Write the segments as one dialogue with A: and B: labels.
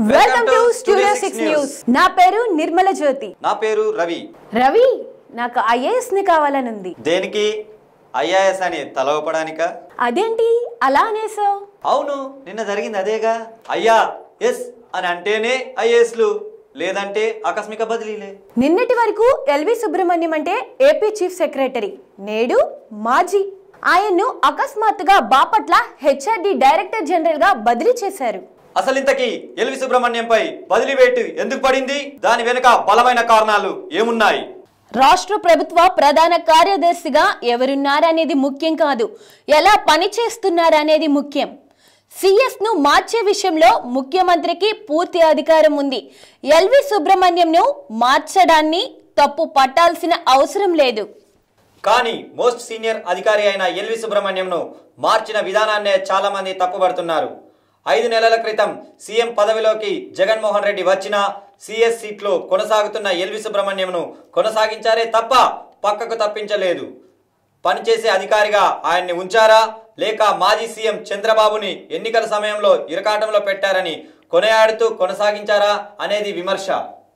A: welcome to studio six news నా పేరు నిర్మల జ్యోతి
B: నా పేరు రవి
A: రవి నాకు ఐఏఎస్ ని కావాలనుంది
B: దేనికి ఐఆర్ఎస్ అని తలవపడానిక
A: అదేంటి అలా అనేసావు
B: అవును నిన్న జరిగింది అదేగా అయ్యా ఎస్ అని అంటేనే ఐఏఎస్లు లేదంటే ఆకస్మిక బదిలీలే
A: నిన్నటి వరకు ఎల్వి సుబ్రహ్మణ్యం అంటే ఏపీ చీఫ్ సెక్రటరీ నేడు మాజీ ఆయన్ను అకస్మాత్తుగా బాపట్ల హెచ్ఆర్డి డైరెక్టర్ జనరల్ గా బదిలీ చేశారు
B: అసలు ఇంతకీ ఎల్వి సుబ్రహ్మణ్యంపై బదిలీ వేటు ఎందుకు పడింది దాని వెనుక బలమైన కారణాలు ఏమున్నాయి
A: రాష్ట్ర ప్రభుత్వ ప్రధాన కార్యదర్శిగా ఎవరున్నారనేది ముఖ్యం కాదు ఎలా పని చేస్తున్నారనేది ముఖ్యం సిఎస్ ను మార్చే విషయంలో ముఖ్యమంత్రికి పూర్తి అధికారం ఉంది ఎల్వి సుబ్రహ్మణ్యంను మార్చడాన్ని తప్పు పట్టాల్సిన అవసరం లేదు
B: కానీ మోస్ట్ సీనియర్ అధికారి అయిన ఎల్వి సుబ్రహ్మణ్యంను మార్చిన విధానాన్నే చాలా మంది తప్పుపడుతున్నారు ఐదు నెలల క్రితం సీఎం పదవిలోకి జగన్మోహన్ రెడ్డి వచ్చినా సిఎస్ సీట్లో కొనసాగుతున్న ఎల్వి సుబ్రహ్మణ్యంను కొనసాగించారే తప్ప పక్కకు తప్పించలేదు పనిచేసే అధికారిగా ఆయన్ని ఉంచారా లేక మాజీ సీఎం చంద్రబాబుని ఎన్నికల సమయంలో ఇరకాటంలో పెట్టారని కొనయాడుతూ కొనసాగించారా అనేది విమర్శ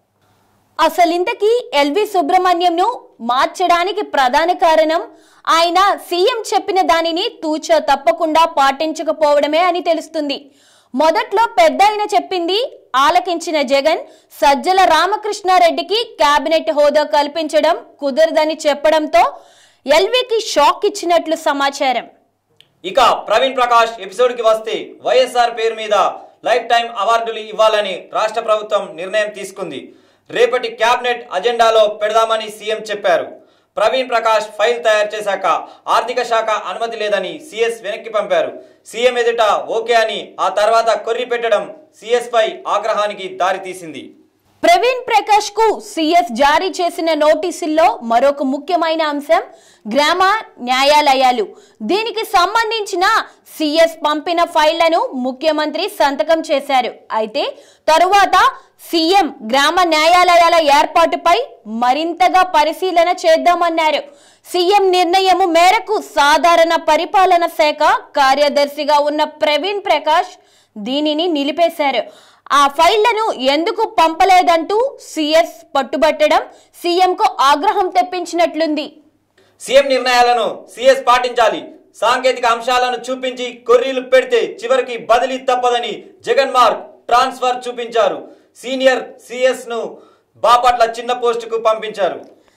A: అసలింతకీ ఎల్వి సుబ్రహ్మణ్యంను మార్చడానికి ప్రధాన కారణం ఆయన సీఎం చెప్పిన దానిని తూచా తప్పకుండా పాటించకపోవడమే అని తెలుస్తుంది మొదట్లో పెద్ద ఆయన చెప్పింది ఆలకించిన జగన్ సజ్జల రామకృష్ణారెడ్డికి కేబినెట్ హోదా కల్పించడం కుదరదని చెప్పడంతో ఎల్వికి షాక్ ఇచ్చినట్లు సమాచారం
B: ఇక ప్రవీణ్ ప్రకాష్ ఎపిసోడ్ కి వస్తే వైఎస్ఆర్ పేరు మీద లైఫ్ టైం అవార్డులు ఇవ్వాలని రాష్ట్ర ప్రభుత్వం నిర్ణయం తీసుకుంది రేపటి క్యాబినెట్ అజెండాలో పెడదామని సీఎం చెప్పారు ప్రవీణ్ ప్రకాష్ ఫైల్ తయారు చేశాక ఆర్థిక శాఖ అనుమతి లేదని సీఎస్ వెనక్కి పంపారు సీఎం ఎదుట ఓకే అని ఆ తర్వాత కొర్రి పెట్టడం సీఎస్ పై ఆగ్రహానికి దారితీసింది
A: ప్రవీణ్ ప్రకాష్ కు సిఎస్ జారీ చేసిన నోటీసుల్లో మరొక ముఖ్యమైన అంశం గ్రామ న్యాయాలయాలు దీనికి సంబంధించిన సిఎస్ పంపిన ఫైళ్లను ముఖ్యమంత్రి సంతకం చేశారు అయితే తరువాత సీఎం గ్రామ న్యాయాలయాల ఏర్పాటుపై మరింతగా పరిశీలన చేద్దామన్నారు సీఎం నిర్ణయము మేరకు సాధారణ పరిపాలన శాఖ కార్యదర్శిగా ఉన్న ప్రవీణ్ ప్రకాష్ దీనిని నిలిపేశారు ఆ ఫైళ్లను ఎందుకు పంపలేదంటూ సీఎస్ పట్టుబట్టడం సీఎంకు ఆగ్రహం తెప్పించినట్లుంది
B: సీఎం నిర్ణయాలను సీఎస్ పాటించాలి సాంకేతిక అంశాలను చూపించి కొర్రీలు పెడితే చివరికి బదిలీ తప్పదని జగన్ మార్క్ ట్రాన్స్ఫర్ చూపించారు సీనియర్ సీఎస్ ను బాపట్ల చిన్న పోస్టుకు పంపించారు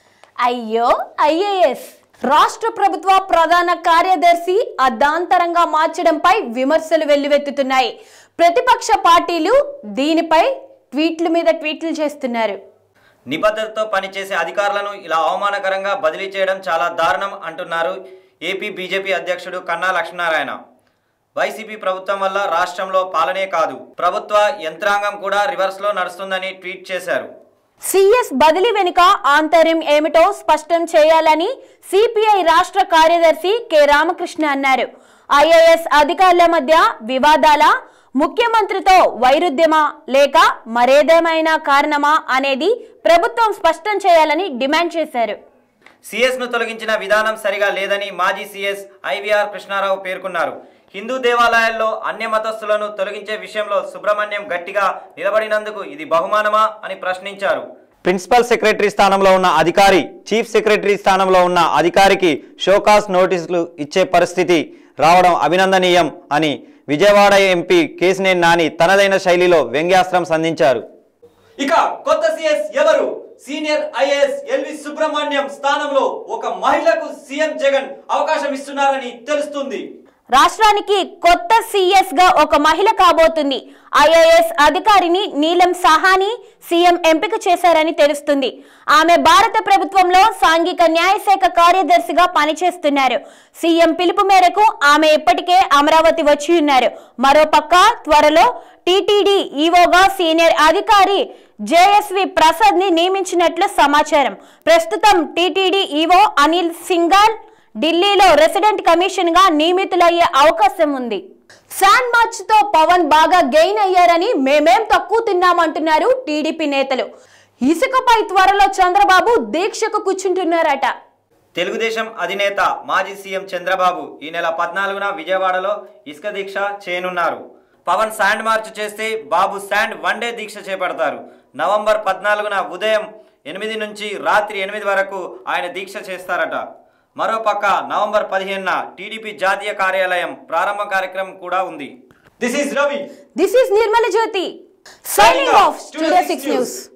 A: అయ్యో ఐఏఎస్ రాష్ట్ర ప్రభుత్వ ప్రధాన కార్యదర్శి అర్ధాంతరంగా మార్చడంపై విమర్శలు వెల్లువెత్తుతున్నాయి ప్రతిపక్ష పార్టీలు దీనిపై ట్వీట్ల మీద ట్వీట్లు చేస్తున్నారు
B: నిబద్ధతతో పనిచేసే అధికారులను ఇలా అవమానకరంగా బదిలీ చేయడం చాలా దారుణం అంటున్నారు ఏపీ బీజేపీ అధ్యక్షుడు కన్నా లక్ష్మీనారాయణ వైసీపీ ప్రభుత్వం వల్ల రాష్ట్రంలో పాలనే కాదు ప్రభుత్వ యంత్రాంగం కూడా రివర్స్లో నడుస్తుందని ట్వీట్ చేశారు
A: సిఎస్ బదిలీ వెనుక ఆంతర్యం ఏమిటో స్పష్టం చేయాలని సిపిఐ రాష్ట్ర కార్యదర్శి కె రామకృష్ణ అన్నారు ఐఏఎస్ అధికారుల మధ్య వివాదాల ముఖ్యమంత్రితో వైరుధ్యమా లేక మరేదేమైనా కారణమా అనేది ప్రభుత్వం స్పష్టం చేయాలని డిమాండ్ చేశారు
B: సిఎస్ ను తొలగించిన విధానం సరిగా లేదని మాజీ సిఎస్ ఐవీఆర్ కృష్ణారావు పేర్కొన్నారు హిందూ దేవాలయాల్లో అన్య మతస్థులను తొలగించే విషయంలో సుబ్రహ్మణ్యం గట్టిగా నిలబడినందుకు ఇది బహుమానమా అని ప్రశ్నించారు ప్రిన్సిపల్ సెక్రటరీ స్థానంలో ఉన్న అధికారి చీఫ్ సెక్రటరీ స్థానంలో ఉన్న అధికారికి షోకాస్ నోటీసులు ఇచ్చే పరిస్థితి రావడం అభినందనీయం అని విజయవాడ ఎంపీ కేసినేని నాని తనదైన శైలిలో వ్యంగ్యాస్త్రం సంధించారు ఇక కొత్త సిఎస్ ఎవరు సీనియర్ ఐఏఎస్ ఎల్వి సుబ్రహ్మణ్యం స్థానంలో ఒక మహిళకు సీఎం జగన్ అవకాశం ఇస్తున్నారని తెలుస్తుంది
A: రాష్ట్రానికి కొత్త సీఎస్ గా ఒక మహిళ కాబోతుంది ఐఏఎస్ అధికారిని నీలం సహాని సీఎం ఎంపిక చేశారని తెలుస్తుంది ఆమె భారత ప్రభుత్వంలో సాంఘిక న్యాయశాఖ కార్యదర్శిగా పనిచేస్తున్నారు సీఎం పిలుపు మేరకు ఆమె ఇప్పటికే అమరావతి వచ్చి ఉన్నారు మరోపక్క త్వరలో టీటీడీ ఈవోగా సీనియర్ అధికారి జేఎస్వి ప్రసాద్ ని నియమించినట్లు సమాచారం ప్రస్తుతం టీటీడీ ఈవో అనిల్ సింగాల్ ఢిల్లీలో రెసిడెంట్ కమిషన్ గా నియమితులయ్యే అవకాశం ఉంది శాన్ మార్చ్ తో పవన్ బాగా గెయిన్ అయ్యారని మేమేం తక్కువ తిన్నామంటున్నారు టీడీపీ నేతలు ఇసుకపై త్వరలో చంద్రబాబు దీక్షకు కూర్చుంటున్నారట
B: తెలుగుదేశం అధినేత మాజీ సీఎం చంద్రబాబు ఈ నెల పద్నాలుగున విజయవాడలో ఇసుక దీక్ష చేయనున్నారు పవన్ శాండ్ మార్చ్ చేస్తే బాబు శాండ్ వన్ డే దీక్ష చేపడతారు నవంబర్ పద్నాలుగున ఉదయం ఎనిమిది నుంచి రాత్రి ఎనిమిది వరకు ఆయన దీక్ష చేస్తారట మరోపక్క నవంబర్ పదిహేనున టీడీపీ జాతీయ కార్యాలయం ప్రారంభ కార్యక్రమం కూడా ఉంది this is Ravi
A: this is Nirmala Jyothi signing off studio six news